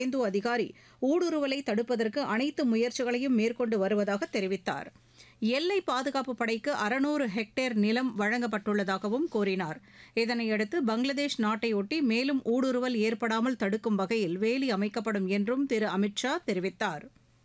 இந்து அதிகாரி ஊடுருவலை தடுப்பதற்கு அனைத்து முயற்சிகளையும் மேற்கொண்டு வருவதாக தெரிவித்தார் எல்லை பாதுகாப்பு படைக்கு அறுநூறு ஹெக்டேர் நிலம் வழங்கப்பட்டுள்ளதாகவும் கூறினார் இதனையடுத்து பங்களாதேஷ் நாட்டையொட்டி மேலும் ஊடுருவல் ஏற்படாமல் தடுக்கும் வகையில் வேலி அமைக்கப்படும் என்றும் திரு அமித்ஷா தெரிவித்தார்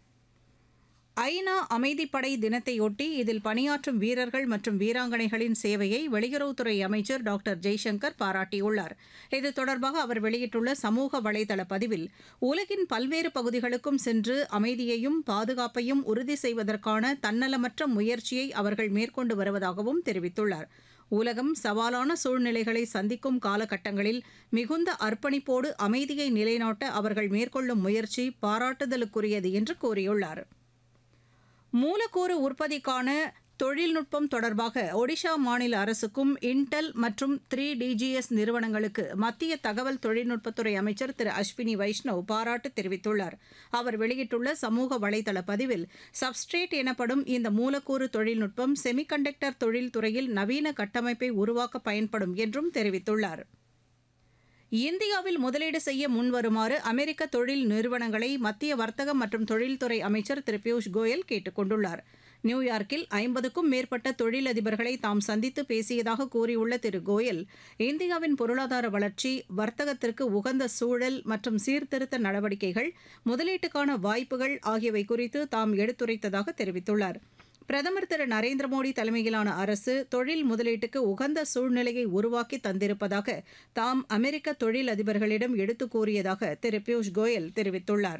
ஐநா அமைதிப்படை தினத்தையொட்டி இதில் பணியாற்றும் வீரர்கள் மற்றும் வீராங்கனைகளின் சேவையை வெளியுறவுத்துறை அமைச்சர் டாக்டர் ஜெய்சங்கர் பாராட்டியுள்ளார் இது தொடர்பாக அவர் வெளியிட்டுள்ள சமூக வலைதள பதிவில் உலகின் பல்வேறு பகுதிகளுக்கும் சென்று அமைதியையும் பாதுகாப்பையும் உறுதி செய்வதற்கான தன்னலமற்ற முயற்சியை அவர்கள் மேற்கொண்டு வருவதாகவும் தெரிவித்துள்ளார் உலகம் சவாலான சூழ்நிலைகளை சந்திக்கும் காலகட்டங்களில் மிகுந்த அர்ப்பணிப்போடு அமைதியை நிலைநாட்ட அவர்கள் மேற்கொள்ளும் முயற்சி பாராட்டுதலுக்குரியது என்று கூறியுள்ளார் மூலக்கூறு உற்பத்திக்கான தொழில்நுட்பம் தொடர்பாக ஒடிஷா மாநில அரசுக்கும் இன்டெல் மற்றும் த்ரீ டிஜிஎஸ் நிறுவனங்களுக்கு மத்திய தகவல் தொழில்நுட்பத்துறை அமைச்சர் திரு அஸ்வினி வைஷ்ணவ் பாராட்டு தெரிவித்துள்ளார் அவர் வெளியிட்டுள்ள சமூக வலைதள பதிவில் சப்ஸ்ட்ரேட் எனப்படும் இந்த மூலக்கூறு தொழில்நுட்பம் செமிகண்டக்டர் தொழில்துறையில் நவீன கட்டமைப்பை உருவாக்க பயன்படும் என்றும் தெரிவித்துள்ளார் இந்தியாவில் முதலீடு செய்ய முன்வருமாறு அமெரிக்க தொழில் நிறுவனங்களை மத்திய வர்த்தகம் மற்றும் தொழில்துறை அமைச்சர் திரு பியூஷ் கோயல் கேட்டுக் கொண்டுள்ளார் நியூயார்க்கில் ஐம்பதுக்கும் மேற்பட்ட தொழிலதிபர்களை தாம் சந்தித்து பேசியதாக கூறியுள்ள திரு கோயல் இந்தியாவின் பொருளாதார வளர்ச்சி வர்த்தகத்திற்கு உகந்த சூழல் மற்றும் சீர்திருத்த நடவடிக்கைகள் முதலீட்டுக்கான வாய்ப்புகள் ஆகியவை குறித்து தாம் எடுத்துரைத்ததாக தெரிவித்துள்ளார் பிரதமர் திரு நரேந்திர மோடி தலைமையிலான அரசு தொழில் முதலீட்டுக்கு உகந்த சூழ்நிலையை உருவாக்கி தந்திருப்பதாக தாம் அமெரிக்க தொழில் அதிபர்களிடம் எடுத்துக் கூறியதாக திரு பியூஷ் கோயல் தெரிவித்துள்ளார்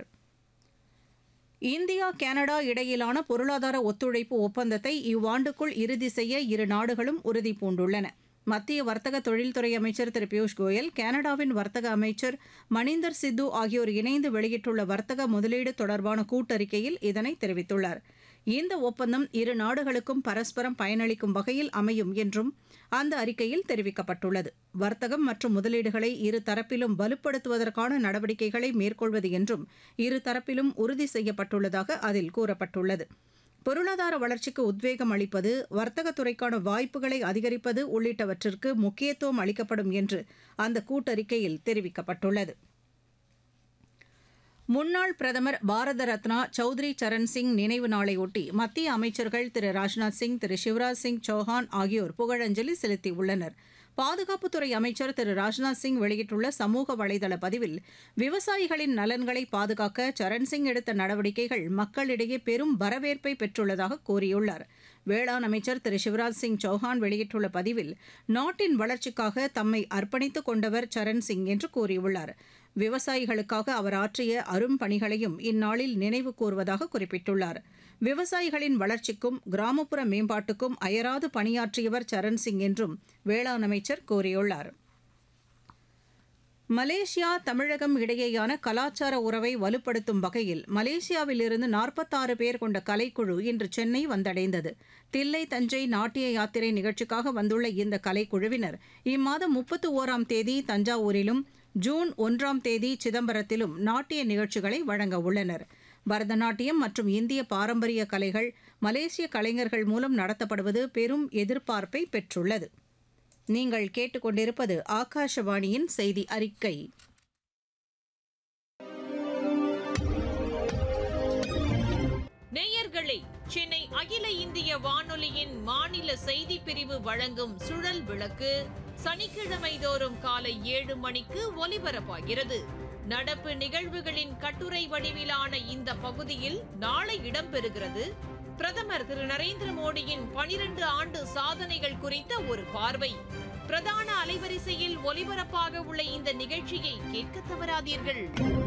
இந்தியா கனடா இடையிலான பொருளாதார ஒத்துழைப்பு ஒப்பந்தத்தை இவ்வாண்டுக்குள் இறுதி செய்ய இரு நாடுகளும் உறுதி பூண்டுள்ளன மத்திய வர்த்தக தொழில்துறை அமைச்சர் திரு பியூஷ் கோயல் கனடாவின் வர்த்தக அமைச்சர் மணிந்தர் சித்து ஆகியோர் இணைந்து வெளியிட்டுள்ள வர்த்தக முதலீடு தொடர்பான கூட்டறிக்கையில் இதனை தெரிவித்துள்ளார் இந்த ஒப்பந்தம் இரு நாடுகளுக்கும் பரஸ்பரம் பயனளிக்கும் வகையில் அமையும் என்றும் அந்த அறிக்கையில் தெரிவிக்கப்பட்டுள்ளது வர்த்தகம் மற்றும் முதலீடுகளை இரு தரப்பிலும் வலுப்படுத்துவதற்கான நடவடிக்கைகளை மேற்கொள்வது என்றும் இரு தரப்பிலும் உறுதி செய்யப்பட்டுள்ளதாக அதில் கூறப்பட்டுள்ளது பொருளாதார வளர்ச்சிக்கு உத்வேகம் அளிப்பது வர்த்தகத்துறைக்கான வாய்ப்புகளை அதிகரிப்பது உள்ளிட்டவற்றிற்கு முக்கியத்துவம் அளிக்கப்படும் என்று அந்த கூட்டறிக்கையில் தெரிவிக்கப்பட்டுள்ளது முன்னாள் பிரதமர் பாரத ரத்னா சௌத்ரி சரண் சிங் நினைவு நாளையொட்டி மத்திய அமைச்சர்கள் திரு ராஜ்நாத் சிங் திரு சிவராஜ் சிங் சௌஹான் ஆகியோர் புகழஞ்சலி செலுத்தியுள்ளனர் பாதுகாப்புத்துறை அமைச்சர் திரு ராஜ்நாத் சிங் வெளியிட்டுள்ள சமூக வலைதள பதிவில் விவசாயிகளின் நலன்களை பாதுகாக்க சரண் சிங் எடுத்த நடவடிக்கைகள் மக்களிடையே பெரும் வரவேற்பை பெற்றுள்ளதாக கூறியுள்ளார் வேளாண் அமைச்சர் திரு சிவராஜ் சிங் சௌஹான் வெளியிட்டுள்ள பதிவில் நாட்டின் வளர்ச்சிக்காக தம்மை அர்ப்பணித்துக் கொண்டவர் சரண் சிங் என்று கூறியுள்ளார் விவசாயிகளுக்காக அவர் ஆற்றிய அரும் பணிகளையும் இந்நாளில் நினைவு கூறுவதாக குறிப்பிட்டுள்ளார் விவசாயிகளின் வளர்ச்சிக்கும் கிராமப்புற மேம்பாட்டுக்கும் அயராது பணியாற்றியவர் சரண் சிங் என்றும் வேளாண் அமைச்சர் கூறியுள்ளார் மலேசியா தமிழகம் இடையேயான கலாச்சார உறவை வலுப்படுத்தும் வகையில் மலேசியாவிலிருந்து நாற்பத்தாறு பேர் கொண்ட கலைக்குழு இன்று சென்னை வந்தடைந்தது தில்லை தஞ்சை நாட்டிய யாத்திரை நிகழ்ச்சிக்காக வந்துள்ள இந்த கலைக்குழுவினர் இம்மாதம் முப்பத்து ஓராம் தேதி தஞ்சாவூரிலும் ஜூன் ஒன்றாம் தேதி சிதம்பரத்திலும் நாட்டிய நிகழ்ச்சிகளை வழங்க உள்ளனர் பரதநாட்டியம் மற்றும் இந்திய பாரம்பரிய கலைகள் மலேசிய கலைஞர்கள் மூலம் நடத்தப்படுவது பெரும் எதிர்பார்ப்பை பெற்றுள்ளது நீங்கள் கேட்டுக்கொண்டிருப்பது ஆகாஷவாணியின் செய்தி அறிக்கை நேயர்களே சென்னை அகில இந்திய வானொலியின் மாநில செய்தி பிரிவு வழங்கும் சுழல் விளக்கு சனிக்கிழமை தோறும் காலை ஏழு மணிக்கு ஒலிபரப்பாகிறது நடப்பு நிகழ்வுகளின் கட்டுரை வடிவிலான இந்த பகுதியில் நாளை இடம்பெறுகிறது பிரதமர் திரு நரேந்திர மோடியின் பனிரெண்டு ஆண்டு சாதனைகள் குறித்த ஒரு பார்வை பிரதான அலைவரிசையில் ஒலிபரப்பாக உள்ள இந்த நிகழ்ச்சியை கேட்க தவறாதீர்கள்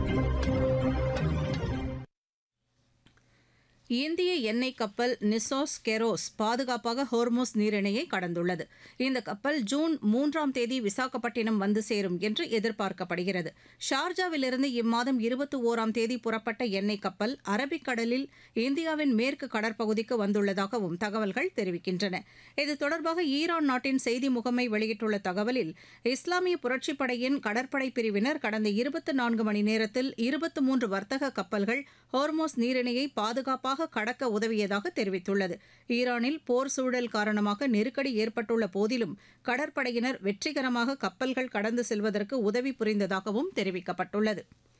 இந்திய எண்ணெய் கப்பல் நிசோஸ் கெரோஸ் பாதுகாப்பாக ஹோர்மோஸ் நீரிணையை கடந்துள்ளது இந்த கப்பல் ஜூன் மூன்றாம் தேதி விசாகப்பட்டினம் வந்து சேரும் என்று எதிர்பார்க்கப்படுகிறது ஷார்ஜாவிலிருந்து இம்மாதம் இருபத்தி ஓராம் தேதி புறப்பட்ட எண்ணெய் கப்பல் அரபிக்கடலில் இந்தியாவின் மேற்கு கடற்பகுதிக்கு வந்துள்ளதாகவும் தகவல்கள் தெரிவிக்கின்றன இது தொடர்பாக ஈரான் நாட்டின் செய்தி முகமை வெளியிட்டுள்ள தகவலில் இஸ்லாமிய புரட்சிப் படையின் கடற்படை பிரிவினர் கடந்த இருபத்தி நான்கு மணி நேரத்தில் இருபத்தி மூன்று வர்த்தக கப்பல்கள் ஹோர்மோஸ் நீரிணையை பாதுகாப்பாக கடக்க உதவியதாக தெரிவித்துள்ளது ஈரானில் போர் சூழல் காரணமாக நெருக்கடி ஏற்பட்டுள்ள போதிலும் கடற்படையினர் வெற்றிகரமாக கப்பல்கள் கடந்து செல்வதற்கு உதவி புரிந்ததாகவும் தெரிவிக்கப்பட்டுள்ளது